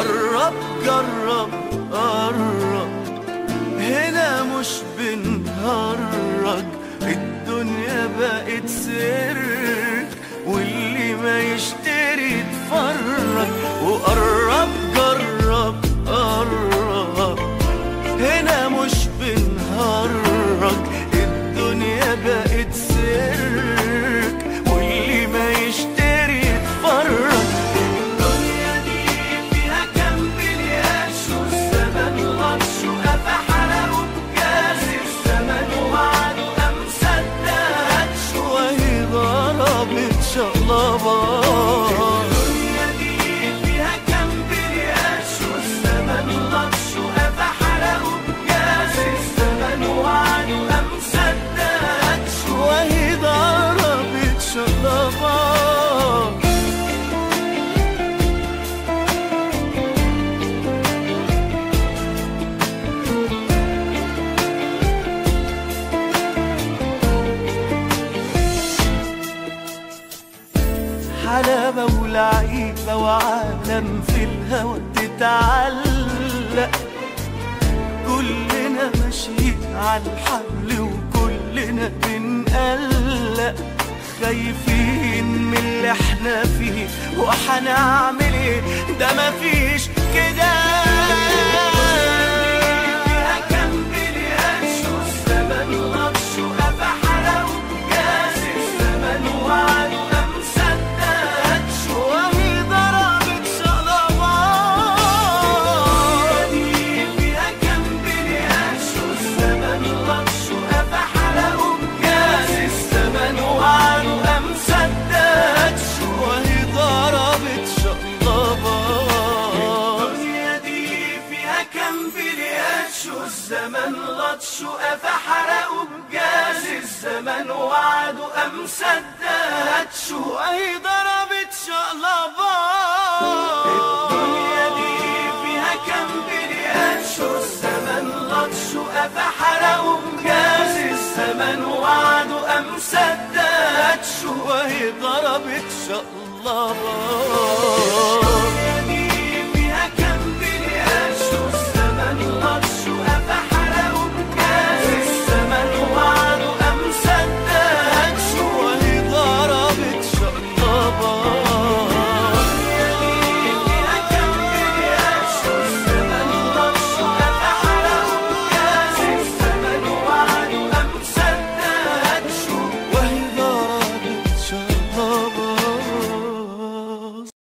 قرب جرب قرب هنا مش بنهرج الدنيا بقت سرك واللي ما يشتري يتفرج وقرب جرب قرب هنا مش بنهرج الدنيا بقت سرك واللي ما يشتري يتفرج الدنيا دي فيها كم بلياش والزمن غطش وقفا حرقه بجاز الزمن وعده قام صدقش وهي ضربت شقلبات الدنيا دي فيها كم بلياش والزمن غطش وقفا حرقه بجاز الزمن وعده قام صدقش وهي ضربت شقلبات حلاوة ولعيبة وعالم في الهوى تتعلق كلنا ماشيين على الحبل وكلنا بنقلق خايفين من اللي احنا فيه وهنعمل ايه ده مفيش كده فيها كم بلياش والزمن غطش وقفا حرقه بجاز الزمن وعده قام صدقش وهي ضربت شقلبات فيها كم بلياش والزمن غطش وقفا حرقه بجاز الزمن وعده قام صدقش وهي ضربت شقلبات الدنيا دي فيها كم بلياش والزمن غطش وقفا حرقه بجاز الزمن وعده قام صدقتش وهي ضربت شقلبات الدنيا دي فيها كم بلياش والزمن غطش وقفا حرقه بجاز الزمن وعده قام صدقتش وهي ضربت شقلبات